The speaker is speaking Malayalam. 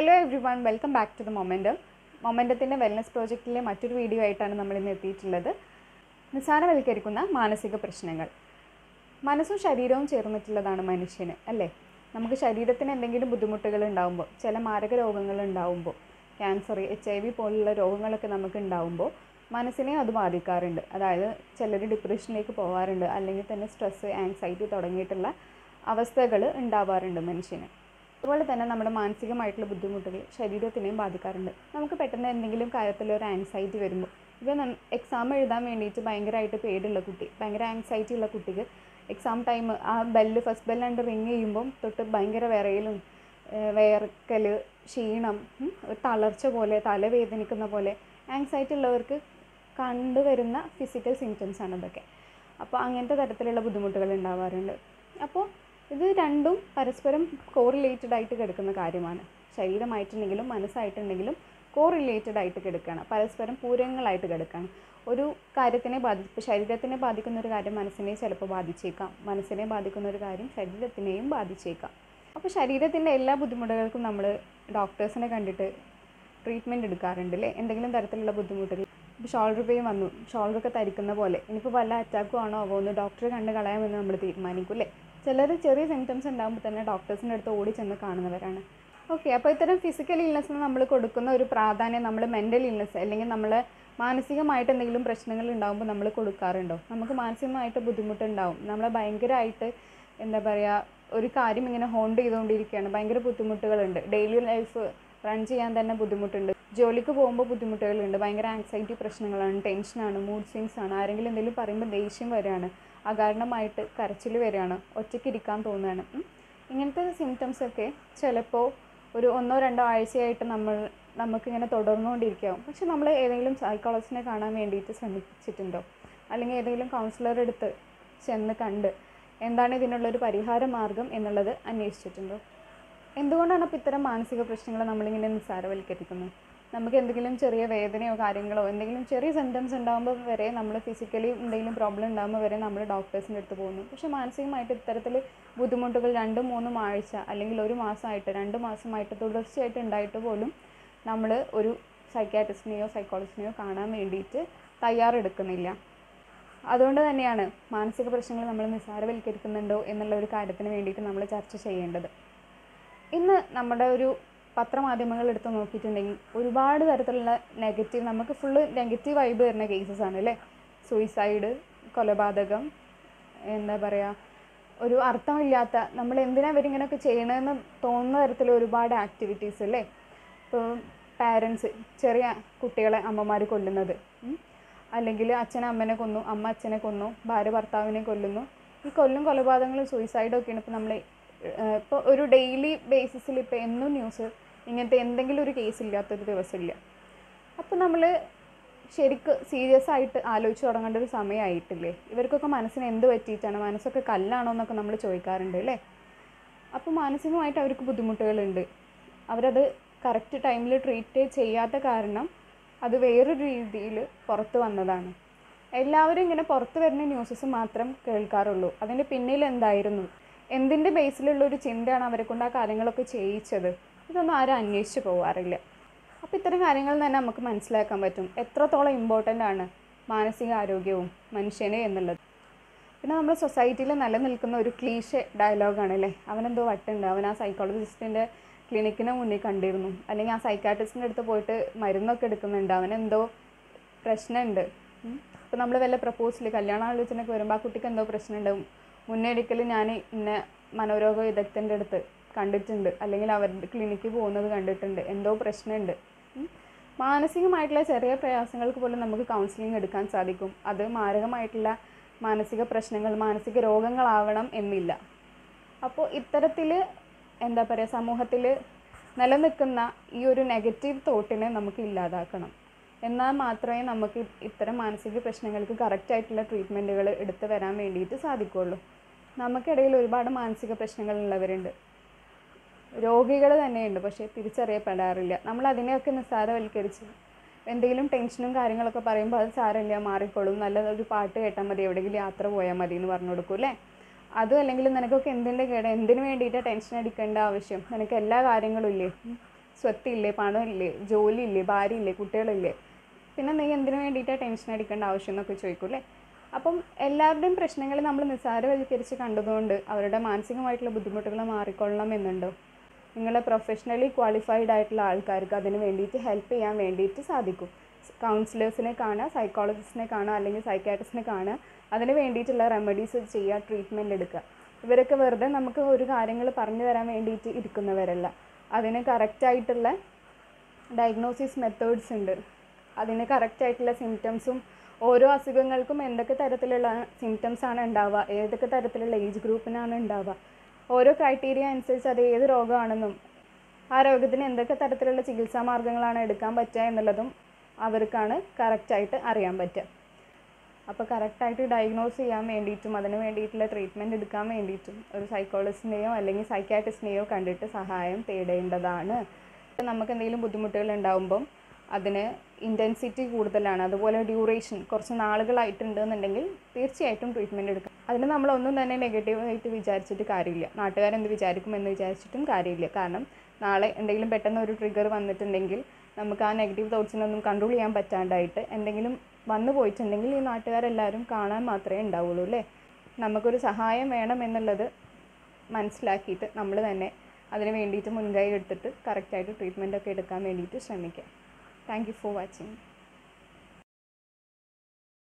Hello everyone welcome back to the momentum മൊമെൻറ്റത്തിൻ്റെ വെൽനസ് പ്രോജക്റ്റിലെ മറ്റൊരു വീഡിയോ ആയിട്ടാണ് നമ്മൾ ഇന്ന് എത്തിയിട്ടുള്ളത് നിസ്സാരവൽക്കരിക്കുന്ന മാനസിക പ്രശ്നങ്ങൾ മനസ്സും ശരീരവും ചേർന്നിട്ടുള്ളതാണ് മനുഷ്യന് അല്ലേ നമുക്ക് ശരീരത്തിന് എന്തെങ്കിലും ബുദ്ധിമുട്ടുകൾ ഉണ്ടാകുമ്പോൾ ചില മാരക രോഗങ്ങൾ ഉണ്ടാകുമ്പോൾ ക്യാൻസർ എച്ച് ഐ വി പോലുള്ള രോഗങ്ങളൊക്കെ നമുക്ക് ഉണ്ടാകുമ്പോൾ മനസ്സിനെ അത് ബാധിക്കാറുണ്ട് അതായത് ചിലർ ഡിപ്രഷനിലേക്ക് പോകാറുണ്ട് അല്ലെങ്കിൽ തന്നെ സ്ട്രെസ്സ് ആങ്സൈറ്റി തുടങ്ങിയിട്ടുള്ള അവസ്ഥകൾ ഉണ്ടാവാറുണ്ട് മനുഷ്യന് അതുപോലെ തന്നെ നമ്മുടെ മാനസികമായിട്ടുള്ള ബുദ്ധിമുട്ടുകൾ ശരീരത്തിനെയും ബാധിക്കാറുണ്ട് നമുക്ക് പെട്ടെന്ന് എന്തെങ്കിലും കാര്യത്തിൽ ഒരു ആങ്സൈറ്റി വരുമ്പോൾ ഇവൻ എക്സാം എഴുതാൻ വേണ്ടിയിട്ട് ഭയങ്കരമായിട്ട് പേടിയുള്ള കുട്ടി ഭയങ്കര ആങ്സൈറ്റി ഉള്ള കുട്ടിക്ക് എക്സാം ടൈം ആ ബെല്ല് ഫസ്റ്റ് ബെല്ലാണ്ട് റിങ് ചെയ്യുമ്പം തൊട്ട് ഭയങ്കര വിറയലും ഏഹ് വിയർക്കൽ ക്ഷീണം ഉം, ഒരു തളർച്ച പോലെ തലവേദനിക്കുന്ന പോലെ ആങ്സൈറ്റി ഉള്ളവർക്ക് കണ്ടുവരുന്ന ഫിസിക്കൽ സിംറ്റംസ് ആണ് ഇതൊക്കെ അപ്പോൾ അങ്ങനത്തെ തരത്തിലുള്ള ബുദ്ധിമുട്ടുകൾ ഉണ്ടാവാറുണ്ട് അപ്പോൾ ഇത് രണ്ടും പരസ്പരം കോറിലേറ്റഡ് ആയിട്ട് കിടക്കുന്ന കാര്യമാണ് ശരീരമായിട്ടുണ്ടെങ്കിലും മനസ്സായിട്ടുണ്ടെങ്കിലും കോറിലേറ്റഡ് ആയിട്ട് കിടക്കുകയാണ് പരസ്പരം പൂരകങ്ങളായിട്ട് കിടക്കുകയാണ് ഒരു കാര്യത്തിനെ ബാധി ഇപ്പോൾ ശരീരത്തിനെ ബാധിക്കുന്ന ഒരു കാര്യം മനസ്സിനെ ചിലപ്പോൾ ബാധിച്ചേക്കാം മനസ്സിനെ ബാധിക്കുന്ന ഒരു കാര്യം ശരീരത്തിനെയും ബാധിച്ചേക്കാം അപ്പോൾ ശരീരത്തിൻ്റെ എല്ലാ ബുദ്ധിമുട്ടുകൾക്കും നമ്മൾ ഡോക്ടേഴ്സിനെ കണ്ടിട്ട് ട്രീറ്റ്മെൻറ്റ് എടുക്കാറുണ്ട് അല്ലേ എന്തെങ്കിലും തരത്തിലുള്ള ബുദ്ധിമുട്ടുകൾ ഇപ്പോൾ ഷോൾഡർ പെയിൻ വന്നു ഷോൾഡറൊക്കെ തരിക്കുന്ന പോലെ ഇനിയിപ്പോൾ വല്ല അറ്റാക്കും ആണോ ആവോ ഒന്ന് ഡോക്ടറെ കണ്ട് കളയാമെന്ന് നമ്മൾ തീരുമാനിക്കും അല്ലേ ചിലർ ചെറിയ സിംറ്റംസ് ഉണ്ടാകുമ്പോൾ തന്നെ ഡോക്ടേഴ്സിൻ്റെ അടുത്ത് ഓടി ചെന്ന് കാണുന്നവരാണ് ഓക്കെ അപ്പോൾ ഇത്തരം ഫിസിക്കൽ ഇൽനെസ്സിന് നമ്മൾ കൊടുക്കുന്ന ഒരു പ്രാധാന്യം നമ്മൾ മെൻ്റൽ ഇൽനെസ് അല്ലെങ്കിൽ നമ്മൾ മാനസികമായിട്ട് എന്തെങ്കിലും പ്രശ്നങ്ങൾ ഉണ്ടാകുമ്പോൾ നമ്മൾ കൊടുക്കാറുണ്ടോ നമുക്ക് മാനസികമായിട്ട് ബുദ്ധിമുട്ടുണ്ടാവും നമ്മളെ ഭയങ്കരമായിട്ട് എന്താ പറയുക ഒരു കാര്യം ഇങ്ങനെ ഹോണ്ട് ചെയ്തുകൊണ്ടിരിക്കുകയാണ് ഭയങ്കര ബുദ്ധിമുട്ടുകളുണ്ട് ഡെയിലി ലൈഫ് റൺ ചെയ്യാൻ തന്നെ ബുദ്ധിമുട്ടുണ്ട് ജോലിക്ക് പോകുമ്പോൾ ബുദ്ധിമുട്ടുകളുണ്ട് ഭയങ്കര ആങ്സൈറ്റി പ്രശ്നങ്ങളാണ് ടെൻഷനാണ് മൂഡ് സ്വിങ്സ് ആണ് ആരെങ്കിലും എന്തെങ്കിലും പറയുമ്പോൾ ദേഷ്യം വരികയാണ് അകാരണമായിട്ട് കരച്ചിൽ വരികയാണ് ഒറ്റയ്ക്ക് ഇരിക്കാൻ തോന്നുകയാണ് ഉം. ഇങ്ങനത്തെ സിംറ്റംസ് ഒക്കെ ചിലപ്പോൾ ഒരു ഒന്നോ രണ്ടോ ആഴ്ചയായിട്ട് നമ്മൾ നമുക്കിങ്ങനെ തുടർന്നുകൊണ്ടിരിക്കാവും പക്ഷെ നമ്മൾ ഏതെങ്കിലും സൈക്കോളജിസ്റ്റിനെ കാണാൻ വേണ്ടിയിട്ട് ശ്രമിച്ചിട്ടുണ്ടോ അല്ലെങ്കിൽ ഏതെങ്കിലും കൗൺസിലർ അടുത്ത് ചെന്ന് കണ്ട് എന്താണ് ഇതിനുള്ളൊരു പരിഹാര മാർഗം എന്നുള്ളത് അന്വേഷിച്ചിട്ടുണ്ടോ എന്തുകൊണ്ടാണ് അപ്പോൾ ഇത്തരം മാനസിക പ്രശ്നങ്ങൾ നമ്മളിങ്ങനെ നിസ്സാരവൽക്കരിക്കുന്നത് നമുക്ക് എന്തെങ്കിലും ചെറിയ വേദനയോ കാര്യങ്ങളോ എന്തെങ്കിലും ചെറിയ സിംറ്റംസ് ഉണ്ടാകുമ്പോൾ വരെ നമ്മൾ ഫിസിക്കലി എന്തെങ്കിലും പ്രോബ്ലം ഉണ്ടാകുമ്പോൾ വരെ നമ്മൾ ഡോക്ടേഴ്സിൻ്റെ അടുത്ത് പോകുന്നു പക്ഷേ മാനസികമായിട്ട് ഇത്തരത്തിൽ ബുദ്ധിമുട്ടുകൾ രണ്ടും മൂന്നും ആഴ്ച അല്ലെങ്കിൽ ഒരു മാസമായിട്ട് രണ്ട് മാസമായിട്ട് തുടർച്ചയായിട്ട് ഉണ്ടായിട്ട് പോലും നമ്മൾ ഒരു സൈക്കാട്രിസ്റ്റിനെയോ സൈക്കോളജിസ്റ്റിനെയോ കാണാൻ വേണ്ടിയിട്ട് തയ്യാറെടുക്കുന്നില്ല അതുകൊണ്ട് തന്നെയാണ് മാനസിക പ്രശ്നങ്ങൾ നമ്മൾ നിസ്സാരവൽക്കരിക്കുന്നുണ്ടോ എന്നുള്ള ഒരു കാര്യത്തിന് വേണ്ടിയിട്ട് നമ്മൾ ചർച്ച ചെയ്യേണ്ടത് ഇന്ന് നമ്മുടെ ഒരു പത്രമാധ്യമങ്ങൾ എടുത്ത് നോക്കിയിട്ടുണ്ടെങ്കിൽ ഒരുപാട് തരത്തിലുള്ള നെഗറ്റീവ് നമുക്ക് ഫുള്ള് നെഗറ്റീവ് വൈബ് വരുന്ന കേസസ് ആണ് അല്ലേ സൂയിസൈഡ് കൊലപാതകം എന്താ പറയുക ഒരു അർത്ഥമില്ലാത്ത നമ്മൾ എന്തിനാ ഇവരിങ്ങനെയൊക്കെ ചെയ്യണമെന്ന് തോന്നുന്ന തരത്തിലുള്ള ഒരുപാട് ആക്ടിവിറ്റീസ് അല്ലേ ഇപ്പോൾ പാരൻസ് ചെറിയ കുട്ടികളെ അമ്മമാർ കൊല്ലുന്നത് ഉം. അല്ലെങ്കിൽ അച്ഛൻ അമ്മനെ കൊന്നു അമ്മ അച്ഛനെ കൊന്നു ഭാര്യ ഭർത്താവിനെ കൊല്ലുന്നു ഈ കൊല്ലും കൊലപാതകങ്ങളും സൂയിസൈഡും ഒക്കെയാണ് ഇപ്പോൾ നമ്മൾ ഇപ്പോൾ ഒരു ഡെയിലി ബേസിസിൽ ഇപ്പോൾ എന്നും ന്യൂസ് ഇങ്ങനത്തെ എന്തെങ്കിലും ഒരു കേസ് ഇല്ലാത്തൊരു ദിവസമില്ല അപ്പോൾ നമ്മൾ ശരിക്ക് സീരിയസ് ആയിട്ട് ആലോചിച്ച് തുടങ്ങേണ്ട ഒരു സമയമായിട്ടില്ലേ ഇവർക്കൊക്കെ മനസ്സിന് എന്ത് പറ്റിയിട്ടാണ് മനസ്സൊക്കെ കല്ലാണോ എന്നൊക്കെ നമ്മൾ ചോദിക്കാറുണ്ട് അല്ലേ അപ്പോൾ മാനസികമായിട്ട് അവർക്ക് ബുദ്ധിമുട്ടുകളുണ്ട് അവരത് കറക്റ്റ് ടൈമിൽ ട്രീറ്റ് ചെയ്യാത്ത കാരണം അത് വേറൊരു രീതിയിൽ പുറത്ത് വന്നതാണ് എല്ലാവരും ഇങ്ങനെ പുറത്ത് വരുന്ന ന്യൂസസ് മാത്രം കേൾക്കാറുള്ളൂ അതിൻ്റെ പിന്നിൽ എന്തായിരുന്നു എന്തിൻ്റെ ബേസിലുള്ള ഒരു ചിന്തയാണ് അവരെ കൊണ്ട് ആ കാര്യങ്ങളൊക്കെ ചെയ്യിച്ചത് ഇതൊന്നും ആരും അന്വേഷിച്ച് പോകാറില്ല അപ്പോൾ ഇത്തരം കാര്യങ്ങൾ തന്നെ നമുക്ക് മനസ്സിലാക്കാൻ പറ്റും എത്രത്തോളം ഇമ്പോർട്ടൻ്റ് ആണ് മാനസികാരോഗ്യവും മനുഷ്യന് എന്നുള്ളത് പിന്നെ നമ്മുടെ സൊസൈറ്റിയിൽ നിലനിൽക്കുന്ന ഒരു ക്ലീഷെ ഡയലോഗാണ് അല്ലേ അവനെന്തോ വട്ടുണ്ട് അവൻ ആ സൈക്കോളജിസ്റ്റിൻ്റെ ക്ലിനിക്കിന് മുന്നിൽ കണ്ടിരുന്നു അല്ലെങ്കിൽ ആ സൈക്കാട്രിസ്റ്റിൻ്റെ അടുത്ത് പോയിട്ട് മരുന്നൊക്കെ എടുക്കുന്നുണ്ട് അവനെന്തോ പ്രശ്നമുണ്ട് ഇപ്പോൾ നമ്മൾ വല്ല പ്രപ്പോസൽ കല്യാണ ആലോചനയൊക്കെ വരുമ്പോൾ ആ കുട്ടിക്ക് എന്തോ പ്രശ്നമുണ്ട് മുന്നേ ഒരിക്കലും ഞാൻ ഇന്ന മനോരോഗ വിദഗ്ധൻ്റെ അടുത്ത് കണ്ടിട്ടുണ്ട് അല്ലെങ്കിൽ അവരുടെ ക്ലിനിക്കിൽ പോകുന്നത് കണ്ടിട്ടുണ്ട് എന്തോ പ്രശ്നമുണ്ട് ഉം. മാനസികമായിട്ടുള്ള ചെറിയ പ്രയാസങ്ങൾക്ക് പോലും നമുക്ക് കൗൺസിലിംഗ് എടുക്കാൻ സാധിക്കും അത് മാരകമായിട്ടുള്ള മാനസിക പ്രശ്നങ്ങൾ മാനസിക രോഗങ്ങളാവണം എന്നില്ല അപ്പോൾ ഇത്തരത്തിൽ എന്താ പറയുക സമൂഹത്തിൽ നിലനിൽക്കുന്ന ഈ ഒരു നെഗറ്റീവ് തോട്ടിനെ നമുക്ക് ഇല്ലാതാക്കണം എന്നാൽ മാത്രമേ നമുക്ക് ഇത്തരം മാനസിക പ്രശ്നങ്ങൾക്ക് കറക്റ്റായിട്ടുള്ള ട്രീറ്റ്മെൻറ്റുകൾ എടുത്തു വരാൻ വേണ്ടിയിട്ട് സാധിക്കുള്ളൂ നമുക്കിടയിൽ ഒരുപാട് മാനസിക പ്രശ്നങ്ങളുള്ളവരുണ്ട് രോഗികൾ തന്നെയുണ്ട് പക്ഷേ തിരിച്ചറിയപ്പെടാറില്ല നമ്മൾ അതിനെയൊക്കെ നിസ്സാരവൽക്കരിച്ച് എന്തെങ്കിലും ടെൻഷനും കാര്യങ്ങളൊക്കെ പറയുമ്പോൾ അത് സാരമില്ല മാറിക്കോളും നല്ല ഒരു പാട്ട് കേട്ടാൽ മതി എവിടെയെങ്കിലും യാത്ര പോയാൽ മതി എന്ന് പറഞ്ഞു കൊടുക്കും അല്ലേ അതും അല്ലെങ്കിൽ നിനക്കൊക്കെ എന്തിൻ്റെ കേട് എന്തിനു വേണ്ടിയിട്ടാണ് ടെൻഷൻ അടിക്കേണ്ട ആവശ്യം നിനക്ക് എല്ലാ കാര്യങ്ങളും ഇല്ലേ ഉം. സ്വത്തില്ലേ പണമില്ലേ ജോലിയില്ലേ ഭാര്യയില്ലേ കുട്ടികളില്ലേ പിന്നെ നീ എന്തിനു വേണ്ടിയിട്ടാണ് ടെൻഷൻ അടിക്കേണ്ട ആവശ്യം എന്നൊക്കെ ചോദിക്കൂലേ അപ്പം എല്ലാവരുടെയും പ്രശ്നങ്ങൾ നമ്മൾ നിസ്സാരവൽക്കരിച്ച് കണ്ടതുകൊണ്ട് അവരുടെ മാനസികമായിട്ടുള്ള ബുദ്ധിമുട്ടുകൾ മാറിക്കൊള്ളണം എന്നുണ്ടോ നിങ്ങളെ പ്രൊഫഷണലി ക്വാളിഫൈഡ് ആയിട്ടുള്ള ആൾക്കാർക്ക് അതിന് വേണ്ടിയിട്ട് ഹെൽപ്പ് ചെയ്യാൻ വേണ്ടിയിട്ട് സാധിക്കും കൗൺസിലേഴ്സിനെ കാണുക സൈക്കോളജിസ്റ്റിനെ കാണുക അല്ലെങ്കിൽ സൈക്കാട്രിസ്റ്റിനെ കാണുക അതിന് വേണ്ടിയിട്ടുള്ള റെമഡീസ് ചെയ്യുക ട്രീറ്റ്മെൻറ്റ് എടുക്കുക ഇവരൊക്കെ വെറുതെ നമുക്ക് ഒരു കാര്യങ്ങൾ പറഞ്ഞു തരാൻ വേണ്ടിയിട്ട് ഇരിക്കുന്നവരല്ല അതിന് കറക്റ്റായിട്ടുള്ള ഡയഗ്നോസിസ് മെത്തേഡ്സ് ഉണ്ട് അതിന് കറക്റ്റായിട്ടുള്ള സിംറ്റംസും ഓരോ അസുഖങ്ങൾക്കും എന്തൊക്കെ തരത്തിലുള്ള സിംറ്റംസ് ആണ് ഉണ്ടാവുക ഏതൊക്കെ തരത്തിലുള്ള ഏജ് ഗ്രൂപ്പിനാണ് ഉണ്ടാവുക ഓരോ ക്രൈറ്റീരിയ അനുസരിച്ച് അത് ഏത് രോഗമാണെന്നും ആ രോഗത്തിന് എന്തൊക്കെ തരത്തിലുള്ള ചികിത്സാ മാർഗങ്ങളാണ് എടുക്കാൻ പറ്റുക എന്നുള്ളതും അവർക്കാണ് കറക്റ്റായിട്ട് അറിയാൻ പറ്റുക അപ്പോൾ കറക്റ്റായിട്ട് ഡയഗ്നോസ് ചെയ്യാൻ വേണ്ടിയിട്ടും അതിന് വേണ്ടിയിട്ടുള്ള ട്രീറ്റ്മെൻറ്റ് എടുക്കാൻ വേണ്ടിയിട്ടും ഒരു സൈക്കോളജിസ്റ്റിനെയോ അല്ലെങ്കിൽ സൈക്കാട്രിസ്റ്റിനെയോ കണ്ടിട്ട് സഹായം തേടേണ്ടതാണ് നമുക്ക് എന്തെങ്കിലും ബുദ്ധിമുട്ടുകൾ ഉണ്ടാകുമ്പം അതിന് ഇൻറ്റൻസിറ്റി കൂടുതലാണ് അതുപോലെ ഡ്യൂറേഷൻ കുറച്ച് നാളുകളായിട്ടുണ്ട് എന്നുണ്ടെങ്കിൽ തീർച്ചയായിട്ടും ട്രീറ്റ്മെൻറ്റ് എടുക്കാം അതിന് നമ്മളൊന്നും തന്നെ നെഗറ്റീവായിട്ട് വിചാരിച്ചിട്ട് കാര്യമില്ല നാട്ടുകാരെന്ത് വിചാരിക്കും എന്ന് വിചാരിച്ചിട്ടും കാര്യമില്ല കാരണം നാളെ എന്തെങ്കിലും പെട്ടെന്ന് ഒരു ട്രിഗർ വന്നിട്ടുണ്ടെങ്കിൽ നമുക്ക് ആ നെഗറ്റീവ് തോട്ട്സിനൊന്നും കൺട്രോൾ ചെയ്യാൻ പറ്റാണ്ടായിട്ട് എന്തെങ്കിലും വന്നു പോയിട്ടുണ്ടെങ്കിൽ ഈ നാട്ടുകാരെല്ലാവരും കാണാൻ മാത്രമേ ഉണ്ടാവുള്ളൂ അല്ലേ നമുക്കൊരു സഹായം വേണം എന്നുള്ളത് മനസ്സിലാക്കിയിട്ട് നമ്മൾ തന്നെ അതിന് വേണ്ടിയിട്ട് മുൻകൈ എടുത്തിട്ട് കറക്റ്റായിട്ട് ട്രീറ്റ്മെൻ്റ് ഒക്കെ എടുക്കാൻ വേണ്ടിയിട്ട് ശ്രമിക്കുക താങ്ക് യു ഫോർ വാച്ചിങ്